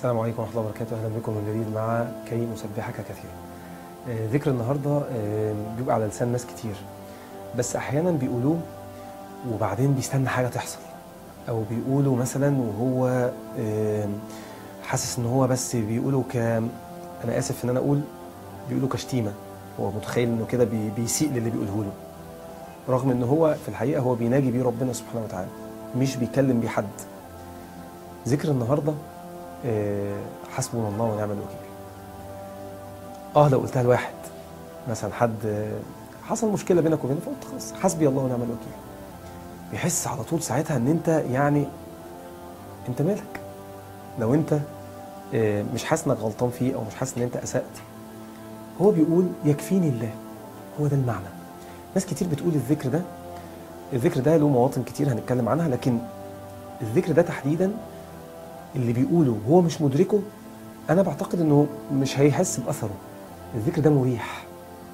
السلام عليكم ورحمة الله وبركاته أهلا بكم من جديد مع كي نسبحك كثيرا آه، ذكر النهاردة آه، بيبقى على لسان ناس كتير بس أحيانا بيقولوه وبعدين بيستنى حاجة تحصل أو بيقولوا مثلا وهو آه، حاسس إن هو بس بيقولوا ك أنا آسف إن أنا أقول بيقولوا كشتيمة هو متخيل إنه كده بي- بيسيء للي بيقوله له رغم إن هو في الحقيقة هو بيناجي بيه ربنا سبحانه وتعالى مش بيكلم بيه حد ذكر النهارده آه، حسبنا الله ونعم الوكيل اه لو قلتها لواحد مثلا حد آه، حصل مشكله بينك وبينه فقلت خلاص حسبي الله ونعم الوكيل بيحس على طول ساعتها ان انت يعني انت مالك لو انت آه، مش حاسس انك غلطان فيه او مش حاسس ان انت اسات هو بيقول يكفيني الله هو ده المعنى ناس كتير بتقول الذكر ده الذكر ده له مواطن كتير هنتكلم عنها لكن الذكر ده تحديدا اللي بيقوله وهو مش مدركه انا بعتقد انه مش هيحس باثره الذكر ده مريح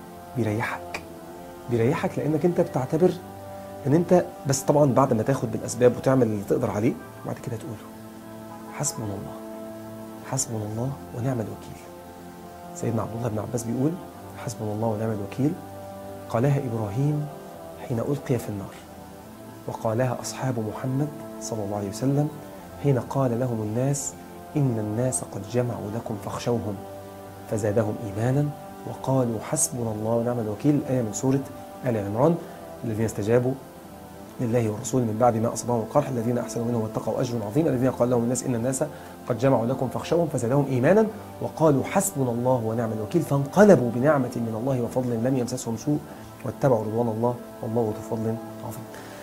بيريحك بيريحك لانك انت بتعتبر ان انت بس طبعا بعد ما تاخد بالاسباب وتعمل اللي تقدر عليه وبعد كده تقوله حسبنا الله حسبنا الله ونعم الوكيل سيدنا عبد الله بن عباس بيقول حسبنا الله ونعم الوكيل قالها ابراهيم حين القي في النار وقالها اصحاب محمد صلى الله عليه وسلم حين قال لهم الناس إن الناس قد جمعوا لكم فاخشوهم فزادهم إيمانا وقالوا حسبنا الله ونعم الوكيل الآية من سورة آل عمران الذين استجابوا لله والرسول من بعد ما أصابهم القرح الذين أحسنوا منهم واتقوا أجر عظيم الذين قال لهم الناس إن الناس قد جمعوا لكم فاخشوهم فزادهم إيمانا وقالوا حسبنا الله ونعم الوكيل فانقلبوا بنعمة من الله وفضل لم يمسسهم سوء واتبعوا رضوان الله والله ذو فضل عظيم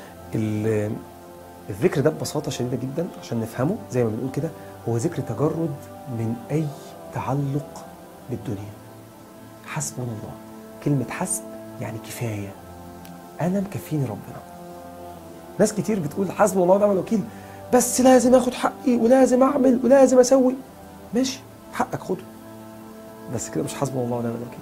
ال- الذكر ده ببساطه شديده جدا عشان نفهمه زي ما بنقول كده هو ذكر تجرد من اي تعلق بالدنيا حسبنا الله كلمه حسب يعني كفايه انا مكفيني ربنا ناس كتير بتقول حسبنا الله ونعم الوكيل بس لازم اخد حقي ولازم اعمل ولازم اسوي ماشي حقك خده بس كده مش حسبنا الله ونعم الوكيل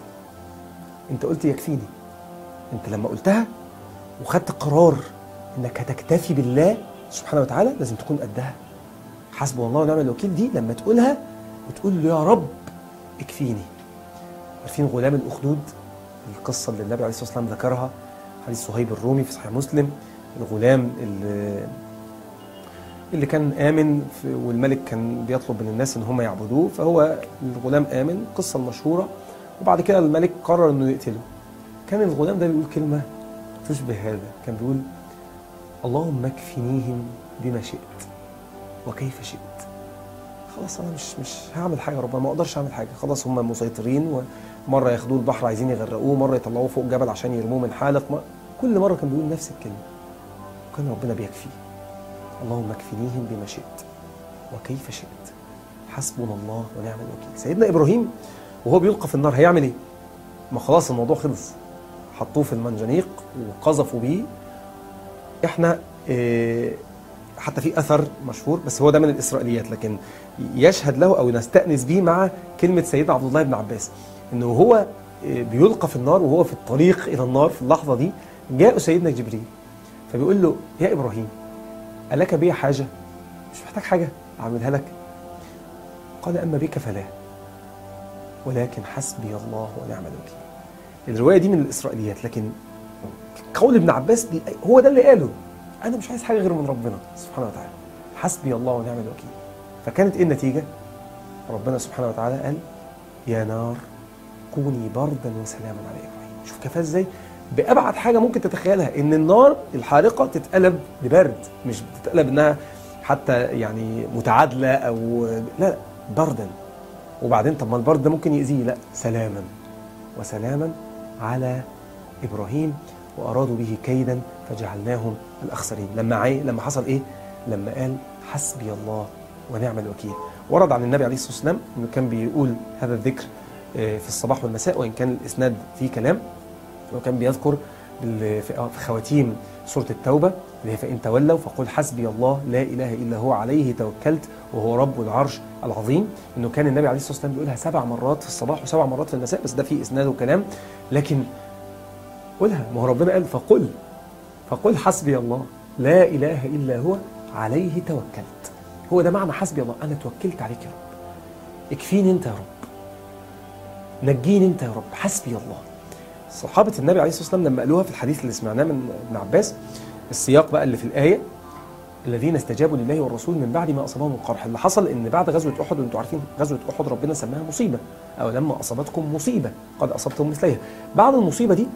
انت قلت يكفيني انت لما قلتها وخدت قرار انك هتكتفي بالله سبحانه وتعالى لازم تكون قدها حسبنا الله ونعم الوكيل دي لما تقولها بتقول له يا رب اكفيني عارفين غلام الاخدود القصه اللي النبي عليه الصلاه والسلام ذكرها حديث صهيب الرومي في صحيح مسلم الغلام اللي اللي كان آمن في- والملك كان بيطلب من الناس إن هم يعبدوه فهو الغلام آمن القصة المشهورة وبعد كده الملك قرر إنه يقتله كان الغلام ده بيقول كلمة تشبه هذا كان بيقول اللهم اكفنيهم بما شئت وكيف شئت خلاص انا مش مش هعمل حاجه يا رب أنا ما اقدرش اعمل حاجه خلاص هم مسيطرين ومره ياخدوه البحر عايزين يغرقوه مره يطلعوه فوق جبل عشان يرموه من حالق ما كل مره كان بيقول نفس الكلمه وكان ربنا بيكفيه اللهم اكفنيهم بما شئت وكيف شئت حسبنا الله ونعم الوكيل سيدنا ابراهيم وهو بيلقى في النار هيعمل ايه ما خلاص الموضوع خلص حطوه في المنجنيق وقذفوا بيه احنا إيه، حتى في اثر مشهور بس هو ده من الاسرائيليات لكن يشهد له او نستانس به مع كلمه سيدنا عبد الله بن عباس انه هو إيه، بيلقى في النار وهو في الطريق الى النار في اللحظه دي جاء سيدنا جبريل فبيقول له يا ابراهيم الك بي حاجه مش محتاج حاجه اعملها لك قال اما بك فلا ولكن حسبي الله ونعم الوكيل الروايه دي من الاسرائيليات لكن قول ابن عباس دي هو ده اللي قاله انا مش عايز حاجه غير من ربنا سبحانه وتعالى حسبي الله ونعم الوكيل فكانت ايه النتيجه ربنا سبحانه وتعالى قال يا نار كوني بردا وسلاما على ابراهيم شوف كفايه ازاي بابعد حاجه ممكن تتخيلها ان النار الحارقه تتقلب لبرد مش بتتقلب انها حتى يعني متعادله او لا لا بردا وبعدين طب ما البرد ده ممكن يأذيه لا سلاما وسلاما على ابراهيم وارادوا به كيدا فجعلناهم الاخسرين لما عي... لما حصل ايه لما قال حسبي الله ونعم الوكيل ورد عن النبي عليه الصلاه والسلام انه كان بيقول هذا الذكر آه، في الصباح والمساء وان كان الاسناد فيه كلام وكان بيذكر بال- في في خواتيم سوره التوبه اللي هي فان تولوا فقل حسبي الله لا اله الا هو عليه توكلت وهو رب العرش العظيم انه كان النبي عليه الصلاه والسلام بيقولها سبع مرات في الصباح وسبع مرات في المساء بس ده فيه اسناد وكلام لكن قولها ما هو ربنا قال فقل فقل حسبي الله لا اله الا هو عليه توكلت هو ده معنى حسبي الله انا توكلت عليك يا رب اكفيني انت يا رب نجيني انت يا رب حسبي الله صحابه النبي عليه الصلاه والسلام لما قالوها في الحديث اللي سمعناه من ابن عباس السياق بقى اللي في الايه الذين استجابوا لله والرسول من بعد ما اصابهم القرح اللي حصل ان بعد غزوه احد وانتم عارفين غزوه احد ربنا سماها مصيبه او لما اصابتكم مصيبه قد اصبتم مثليها بعد المصيبه دي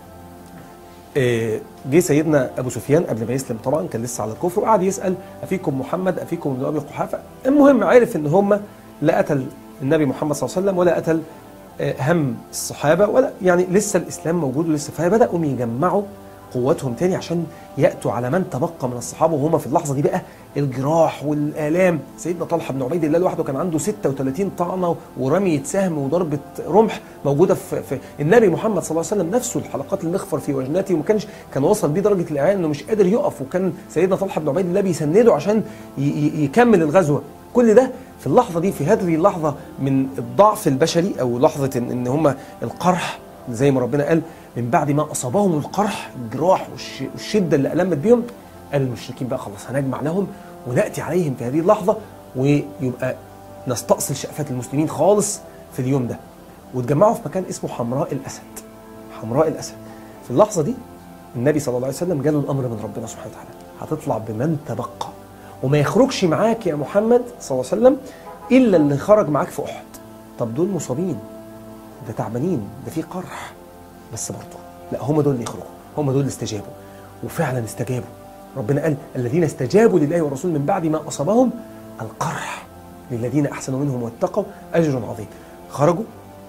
آه، جه سيدنا ابو سفيان قبل ما يسلم طبعا كان لسه على الكفر وقعد يسال افيكم محمد افيكم ابن ابي قحافه المهم عرف ان هم لا قتل النبي محمد صلى الله عليه وسلم ولا قتل آه، هم الصحابه ولا يعني لسه الاسلام موجود ولسه فبداوا يجمعوا قوتهم تاني عشان ياتوا على من تبقى من الصحابه وهم في اللحظه دي بقى الجراح والالام سيدنا طلحه بن عبيد الله لوحده كان عنده 36 طعنه ورميه سهم وضربه رمح موجوده في, في النبي محمد صلى الله عليه وسلم نفسه الحلقات المخفر في وجنته وما كانش كان وصل بيه درجه الاعيان انه مش قادر يقف وكان سيدنا طلحه بن عبيد الله بيسنده عشان ي- ي- يكمل الغزوه كل ده في اللحظه دي في هذه اللحظه من الضعف البشري او لحظه ان, إن هم القرح زي ما ربنا قال من بعد ما اصابهم القرح الجراح والش- والشده اللي المت بيهم قال المشركين بقى خلاص هنجمع لهم وناتي عليهم في هذه اللحظه ويبقى نستأصل شأفات المسلمين خالص في اليوم ده واتجمعوا في مكان اسمه حمراء الاسد حمراء الاسد في اللحظه دي النبي صلى الله عليه وسلم جاله الامر من ربنا سبحانه وتعالى هتطلع بمن تبقى وما يخرجش معاك يا محمد صلى الله عليه وسلم الا اللي خرج معاك في احد طب دول مصابين ده تعبانين ده في قرح بس برضه لا هم دول اللي يخرجوا هم دول اللي استجابوا وفعلا استجابوا ربنا قال الذين استجابوا لله والرسول من بعد ما اصابهم القرح للذين احسنوا منهم واتقوا اجر عظيم خرجوا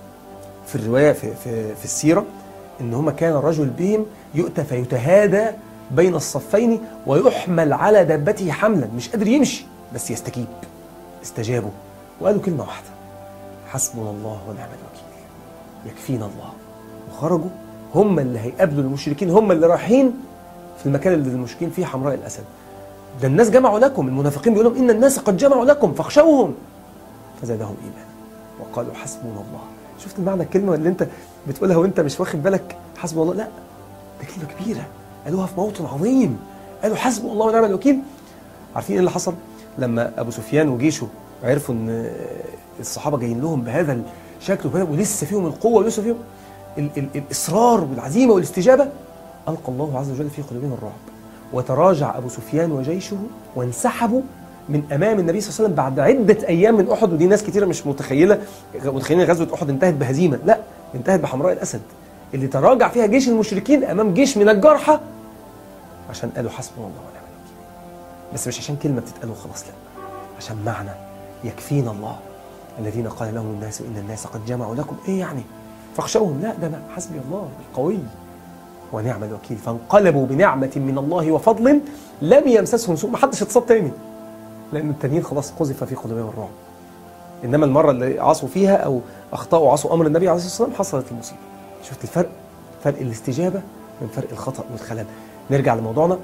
في الروايه في في, في السيره ان هم كان الرجل بهم يؤتى فيتهادى بين الصفين ويحمل على دابته حملا مش قادر يمشي بس يستجيب استجابوا وقالوا كلمه واحده حسبنا الله ونعم الوكيل يكفينا الله وخرجوا هم اللي هيقابلوا المشركين هم اللي رايحين في المكان اللي المشركين فيه حمراء الاسد ده الناس جمعوا لكم المنافقين بيقولوا ان الناس قد جمعوا لكم فاخشوهم فزادهم ايمانا وقالوا حسبنا الله شفت المعنى الكلمه اللي انت بتقولها وانت مش واخد بالك حسبنا الله لا ده كلمه كبيره قالوها في موطن عظيم قالوا حسبنا الله ونعم الوكيل عارفين ايه اللي حصل لما ابو سفيان وجيشه عرفوا ان الصحابه جايين لهم بهذا الشكل وبهذا- ولسه فيهم القوه ولسه فيهم ال ال الاصرار والعزيمه والاستجابه القى الله عز وجل في قلوبهم الرعب وتراجع ابو سفيان وجيشه وانسحبوا من امام النبي صلى الله عليه وسلم بعد عده ايام من احد ودي ناس كتيره مش متخيله متخيلين غزوه احد انتهت بهزيمه لا انتهت بحمراء الاسد اللي تراجع فيها جيش المشركين امام جيش من الجرحى عشان قالوا حسبنا الله ونعم الوكيل بس مش عشان كلمه بتتقال وخلاص لا عشان معنى يكفينا الله الذين قال لهم الناس ان الناس قد جمعوا لكم ايه يعني فاخشوهم لا ده انا حسبي الله القوي ونعم الوكيل فانقلبوا بنعمه من الله وفضل لم يمسسهم سوء ما حدش اتصاب تاني لان التانيين خلاص قذف في قلوبهم الرعب انما المره اللي عصوا فيها او اخطاوا وعصوا امر النبي عليه الصلاه والسلام حصلت المصيبه شفت الفرق فرق الاستجابه من فرق الخطا والخلل نرجع لموضوعنا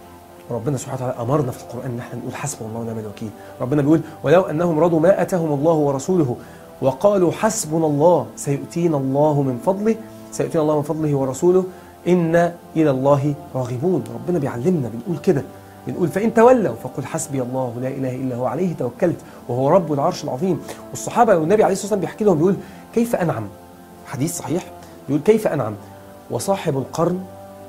ربنا سبحانه وتعالى امرنا في القران ان احنا نقول حسبنا الله ونعم الوكيل ربنا بيقول ولو انهم رضوا ما اتاهم الله ورسوله وقالوا حسبنا الله سيؤتينا الله من فضله سيؤتينا الله من فضله ورسوله إنا إلى الله راغبون ربنا بيعلمنا بنقول كده بنقول فإن تولوا فقل حسبي الله لا إله إلا هو عليه توكلت وهو رب العرش العظيم والصحابة والنبي عليه الصلاة والسلام بيحكي لهم بيقول كيف أنعم حديث صحيح بيقول كيف أنعم وصاحب القرن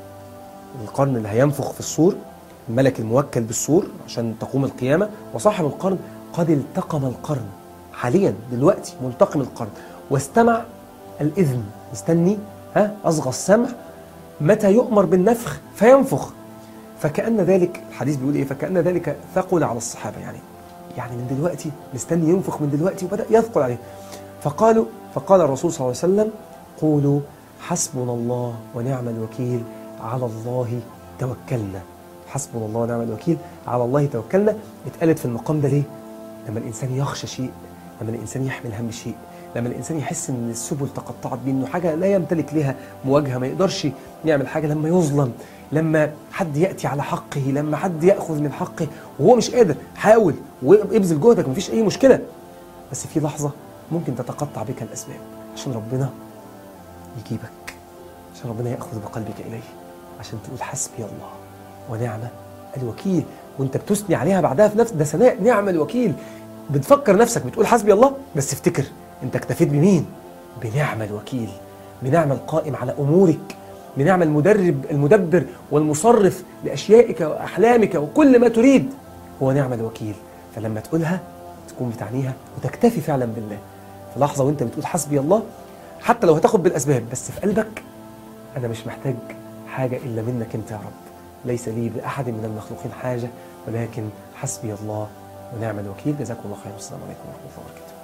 القرن اللي هينفخ في الصور الملك الموكل بالصور عشان تقوم القيامة وصاحب القرن قد التقم القرن حاليا دلوقتي ملتقم القرن واستمع الإذن مستني ها أصغى السمع متى يؤمر بالنفخ فينفخ فكأن ذلك الحديث بيقول إيه فكأن ذلك ثقل على الصحابة يعني يعني من دلوقتي مستني ينفخ من دلوقتي وبدأ يثقل عليه فقالوا فقال الرسول صلى الله عليه وسلم قولوا حسبنا الله ونعم الوكيل على الله توكلنا حسبنا الله ونعم الوكيل على الله توكلنا اتقالت في المقام ده ليه؟ لما الإنسان يخشى شيء لما الإنسان يحمل هم شيء لما الإنسان يحس إن السبل تقطعت بيه إنه حاجة لا يمتلك لها مواجهة ما يقدرش يعمل حاجة لما يظلم لما حد يأتي على حقه لما حد يأخذ من حقه وهو مش قادر حاول وابذل جهدك مفيش أي مشكلة بس في لحظة ممكن تتقطع بك الأسباب عشان ربنا يجيبك عشان ربنا يأخذ بقلبك إليه عشان تقول حسبي الله ونعم الوكيل وانت بتثني عليها بعدها في نفس ده ثناء نعم الوكيل بتفكر نفسك بتقول حسبي الله بس افتكر انت اكتفيت بمين بنعم الوكيل بنعم القائم على امورك بنعم المدرب المدبر والمصرف لاشيائك واحلامك وكل ما تريد هو نعم الوكيل فلما تقولها تكون بتعنيها وتكتفي فعلا بالله في لحظه وانت بتقول حسبي الله حتى لو هتاخد بالاسباب بس في قلبك انا مش محتاج حاجه الا منك انت يا رب ليس لي باحد من المخلوقين حاجه ولكن حسبي الله ونعم الوكيل جزاكم الله خير والسلام عليكم ورحمه الله وبركاته